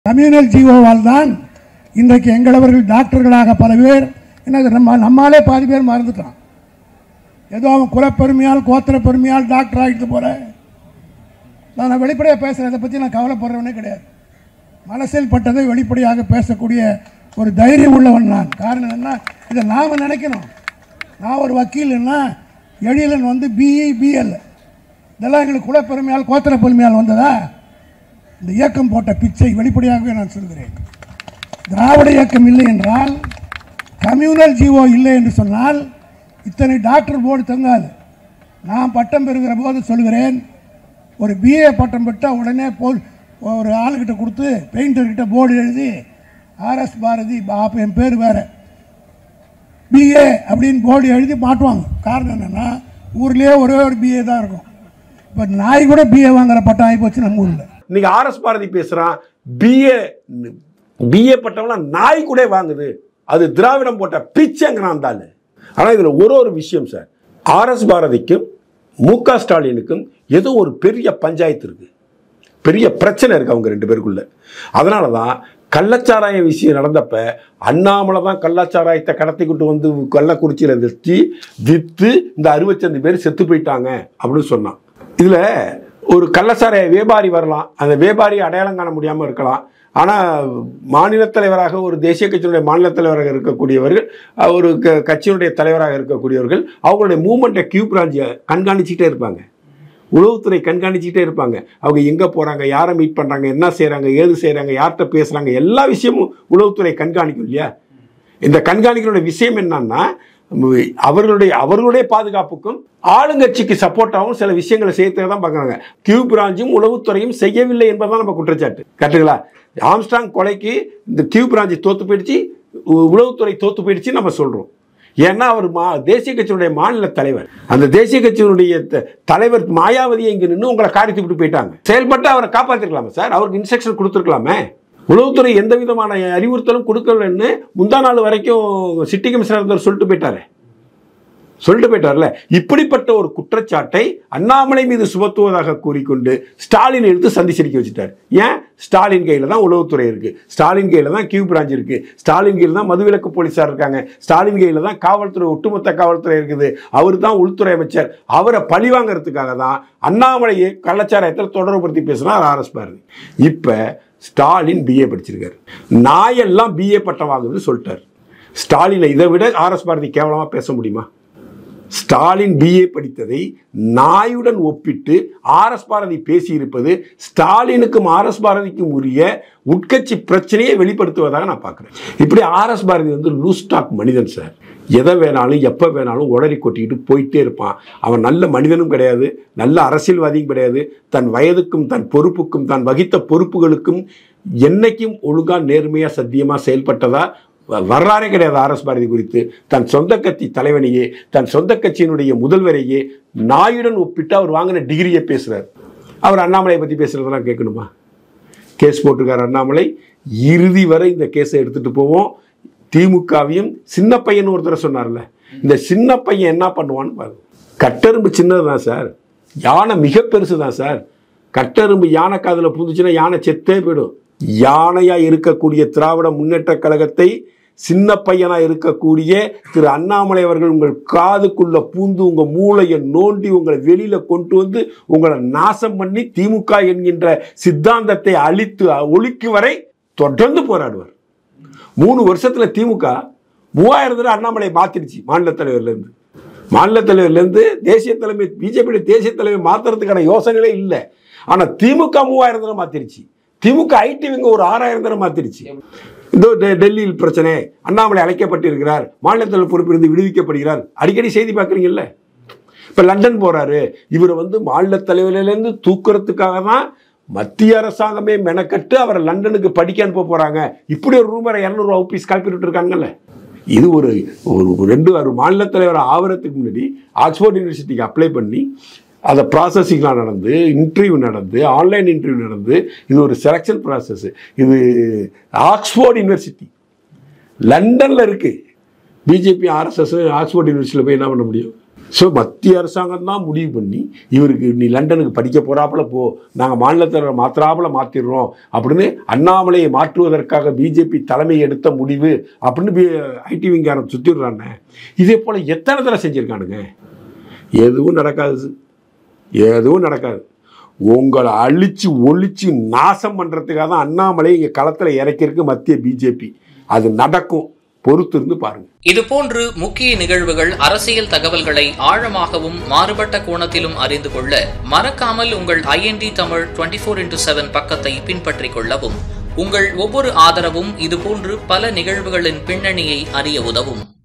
communal ஜீவோவால் தான் இன்றைக்கு எங்களவர்கள் டாக்டர்களாக பல பேர் என்ன நம்ம நம்மாலே பாதி பேர் மறந்துட்டான் ஏதோ அவன் குலப்பெருமையால் கோத்திர பெருமையால் டாக்டர் ஆகிட்டு போகிறேன் நான் வெளிப்படையாக பேசுகிறேன் இதை பற்றி நான் கவலைப்படுறவனே கிடையாது மனசில் பட்டதை வெளிப்படையாக பேசக்கூடிய ஒரு தைரியம் உள்ளவன் நான் காரணம் என்ன இதை நாம் நினைக்கணும் நான் ஒரு வக்கீல்னா எழிலன் வந்து பிஇ பிஎல் இதெல்லாம் எங்களுக்கு குலப்பெருமையால் கோத்திர பெருமையால் வந்ததா இந்த இயக்கம் போட்ட பிச்சை வெளிப்படையாகவே நான் சொல்கிறேன் திராவிட இயக்கம் இல்லை என்றால் கம்யூனல் ஜீவோ இல்லை என்று சொன்னால் இத்தனை டாக்டர் போர்டு தங்காது நான் பட்டம் பெறுகிற போது சொல்கிறேன் ஒரு பிஏ பட்டம் பெற்றால் உடனே போ ஒரு ஆளுக்கிட்ட கொடுத்து பெயிண்டர்கிட்ட போர்டு எழுதி ஆர்எஸ் பாரதி அப்போ என் பேர் வேறு பிஏ அப்படின்னு போர்டு எழுதி மாட்டுவாங்க காரணம் என்னென்னா ஊர்லேயே ஒரே ஒரு பிஏ தான் இருக்கும் இப்போ நாய் கூட பிஏ வாங்குற பட்டம் ஆகி போச்சு நம்ம ஊரில் இன்னைக்கு ஆர்எஸ் பாரதி பேசுறான் பிஏ பிஏ பட்டம்லாம் நாய் கூட வாங்குது அது திராவிடம் போட்ட பிச்சைங்கிறான் அந்த ஆளு ஆனால் இதில் ஒரு ஒரு விஷயம் சார் ஆர்எஸ் பாரதிக்கும் மு க ஸ்டாலினுக்கும் ஏதோ ஒரு பெரிய பஞ்சாயத்து இருக்கு பெரிய பிரச்சனை இருக்கு அவங்க ரெண்டு பேருக்குள்ள அதனால தான் கள்ளச்சாராய விஷயம் நடந்தப்ப அண்ணாமலை தான் கள்ளச்சாராயத்தை கடத்திக்கிட்டு வந்து கள்ளக்குறிச்சியில் வச்சு விற்று இந்த அறுபத்தஞ்சு பேர் செத்து போயிட்டாங்க அப்படின்னு சொன்னான் இதில் ஒரு கள்ளச்சாராய வியாபாரி வரலாம் அந்த வியாபாரியை அடையாளம் காண முடியாமல் இருக்கலாம் ஆனால் மாநில தலைவராக ஒரு தேசிய கட்சியினுடைய மாநில தலைவராக இருக்கக்கூடியவர்கள் அஹ், ஒரு க கட்சியினுடைய தலைவராக இருக்கக்கூடியவர்கள் அவங்களுடைய மூமெண்ட்டை கியூ பிரான்ச்சை கண்காணிச்சிட்டே இருப்பாங்க உளவுத்துறை கண்காணிச்சிட்டே இருப்பாங்க அவங்க எங்கே போகிறாங்க யாரை மீட் பண்ணுறாங்க என்ன செய்கிறாங்க ஏது செய்கிறாங்க யார்கிட்ட பேசுகிறாங்க எல்லா விஷயமும் உளவுத்துறை கண்காணிக்கும் இல்லையா இந்த கண்காணிக்கிறோட விஷயம் என்னன்னா ம், அவர்களுடைய அவர்களுடைய பாதுகாப்புக்கும் ஆளுங்கட்சிக்கு சப்போர்ட்டாகவும் சில விஷயங்களை செய்யறதுக்கு தான் பார்க்குறாங்க கியூ பிரான்ச்சும் உளவுத்துறையும் செய்யவில்லை என்பதுதான் நம்ம குற்றச்சாட்டு கரெக்டுங்களா ஆம்ஸ்டாங் கொலைக்கு இந்த கியூ பிரான்ச்சு தோத்து போயிடுச்சு உ- உளவுத்துறை தோத்து போயிடுச்சு நம்ம சொல்கிறோம் ஏன்னா அவர் மா தேசிய கட்சியினுடைய மாநில தலைவர் அந்த தேசிய கட்சியினுடைய த- தலைவர் மாயாவதியை இங்கே நின்று உங்களை காரித்து விட்டு போயிட்டாங்க செயல்பட்டு அவரை காப்பாற்றிருக்கலாமே சார் அவருக்கு இன்ஸ்ட்ரக்ஷன் கொடுத்துருக்கலாமே உளவுத்துறை எந்த விதமான அறிவுறுத்தலும் கொடுக்கலன்னு முந்தா நாள் வரைக்கும் சிட்டி கமிஷனர் இருந்தவர் சொல்லிட்டு போயிட்டாரு சொல்லிட்டு போயிட்டார்ல இப்படிப்பட்ட ஒரு குற்றச்சாட்டை அண்ணாமலை மீது சுமத்துவதாக கூறிக்கொண்டு ஸ்டாலின் எடுத்து சந்தி சிரிக்க வச்சுட்டார் ஏன் ஸ்டாலின் கையில் தான் உளவுத்துறை இருக்கு ஸ்டாலின் கையில் தான் கியூ பிரான்ச் இருக்கு ஸ்டாலின் கையில் தான் மதுவிலக்கு போலீஸார் இருக்காங்க ஸ்டாலின் கையில் தான் காவல்துறை ஒட்டுமொத்த காவல்துறை இருக்குது அவர் தான் உள்துறை அமைச்சர் அவரை பழிவாங்கிறதுக்காக தான் அண்ணாமலையை கள்ளச்சாராயத்தில் தொடர்புபடுத்தி பேசினார் ஆர்எஸ் பாரதி இப்போ ஸ்டாலின் பிஏ படிச்சிருக்காரு நாயெல்லாம் பிஏ பட்டம் வாங்குதுன்னு சொல்லிட்டார் ஸ்டாலினை இதை விட ஆர்எஸ் பாரதி கேவலமாக பேச முடியுமா ஸ்டாலின் பிஏ படித்ததை நாயுடன் ஒப்பிட்டு ஆர்எஸ் பாரதி பேசியிருப்பது ஸ்டாலினுக்கும் ஆர்எஸ் பாரதிக்கும் உரிய உட்கட்சி பிரச்சனையை வெளிப்படுத்துவதாக நான் பார்க்குறேன் இப்படி ஆர்எஸ் பாரதி வந்து லூஸ் டாக் மனிதன் சார் எதை வேணாலும் எப்போ வேணாலும் உளறி கொட்டிக்கிட்டு போயிட்டே இருப்பான் அவன் நல்ல மனிதனும் கிடையாது நல்ல அரசியல்வாதியும் கிடையாது தன் வயதுக்கும் தன் பொறுப்புக்கும் தான் வகித்த பொறுப்புகளுக்கும் என்னைக்கும் ஒழுங்கா நேர்மையாக சத்தியமாக செயல்பட்டதா வ- வரலாறே கிடையாது ஆர்எஸ் பாரதி குறித்து தன் சொந்த கட்சி தலைவனையே தன் சொந்த கட்சியினுடைய முதல்வரையே நாயுடன் ஒப்பிட்டு அவர் வாங்கின டிகிரியை பேசுறார் அவர் அண்ணாமலையை பற்றி பேசுறதெல்லாம் கேட்கணுமா கேஸ் போட்டிருக்கார் அண்ணாமலை இறுதி வரை இந்த கேஸை எடுத்துட்டு போவோம் திமுகவையும் சின்ன பையன் ஒருத்தரை சொன்னார்ல இந்த சின்ன பையன் என்ன பண்ணுவான்னு பாருங்க கட்டெரும்பு சின்னது தான் சார் யானை மிக பெருசு தான் சார் கட்டெரும்பு யானை காதில் புந்துச்சுன்னா யானை செத்தே போயிடும் யானையா இருக்கக்கூடிய திராவிட முன்னேற்ற கழகத்தை சின்ன பையனா இருக்கக்கூடிய திரு அண்ணாமலை அவர்கள் உங்கள் காதுக்குள்ள பூந்து உங்க மூளையை நோண்டி உங்களை வெளியில கொண்டு வந்து உங்களை நாசம் பண்ணி திமுக என்கின்ற சித்தாந்தத்தை அழித்து ஒழிக்கு வரை தொடர்ந்து போராடுவார் மூணு வருஷத்துல திமுக மூவாயிரம் தடவை அண்ணாமலை மாத்திருச்சு மாநில தலைவர்ல இருந்து மாநில தலைவர்ல இருந்து தேசிய தலைமை பிஜேபி தேசிய தலைமை மாத்துறதுக்கான யோசனைகளே இல்லை ஆனா திமுக மூவாயிரம் தடவை மாத்திருச்சு திமுக ஐடி விங்க ஒரு ஆறாயிரம் தடவை மாத்திருச்சு இதோ டெ- டெல்லியில் பிரச்சனை அண்ணாமலை அழைக்கப்பட்டிருக்கிறார் மாநில தலைவர் பொறுப்பிலிருந்து விடுவிக்கப்படுகிறார் அடிக்கடி செய்தி பார்க்குறீங்கல்ல இப்போ லண்டன் போறாரு இவர் வந்து மாநில தலைவரிலேருந்து தூக்குறதுக்காக தான் மத்திய அரசாங்கமே மெனக்கட்டு அவரை லண்டனுக்கு படிக்க அனுப்ப போறாங்க இப்படி ஒரு ரூமரை இரநூறுவா ஆஃபீஸ் கால்பிட்டு இருக்காங்கல்ல இது ஒரு ஒரு ரெண்டு ஒரு மாநில தலைவர் ஆவறதுக்கு முன்னாடி ஆக்ஸ்போர்ட் யூனிவர்சிட்டிக்கு அப்ளை பண்ணி அதை ப்ராசஸிங்லாம் நடந்து இன்டர்வியூ நடந்து ஆன்லைன் இன்டர்வியூ நடந்து இது ஒரு செலெக்ஷன் ப்ராசஸ் இது ஆக்ஸ்போர்ட் யூனிவர்சிட்டி லண்டனில் இருக்கு பிஜேபி ஆர்எஸ்எஸ் ஆக்ஸ்போர்ட் யூனிவர்சிட்டியில் போய் என்ன பண்ண முடியும் ஸோ மத்திய அரசாங்கம் தான் முடிவு பண்ணி இவருக்கு நீ லண்டனுக்கு படிக்க போறாப்புல போ நாங்கள் மாநிலத்தில் மாத்திராப்புல மாற்றிடுறோம் அப்படின்னு அண்ணாமலையை மாற்றுவதற்காக பிஜேபி தலைமை எடுத்த முடிவு அப்படின்னு ஐடி விங்காரம் சுற்றிடுறாங்க இதே போல் எத்தனை தடவை செஞ்சுருக்கானுங்க எதுவும் நடக்காது எதுவும் நடக்காது உங்களை அழிச்சு ஒழிச்சு நாசம் பண்ணுறதுக்காக தான் அண்ணாமலை இங்கே களத்தில் இறக்கியிருக்கு மத்திய பிஜேபி அது நடக்கும் பொறுத்து இருந்து பாருங்க இதுபோன்று முக்கிய நிகழ்வுகள் அரசியல் தகவல்களை ஆழமாகவும் மாறுபட்ட கோணத்திலும் அறிந்து கொள்ள மறக்காமல் உங்கள் IND Tamil twenty four into seven பக்கத்தை பின்பற்றிக் கொள்ளவும் உங்கள் ஒவ்வொரு ஆதரவும் இதுபோன்று பல நிகழ்வுகளின் பின்னணியை அறிய உதவும்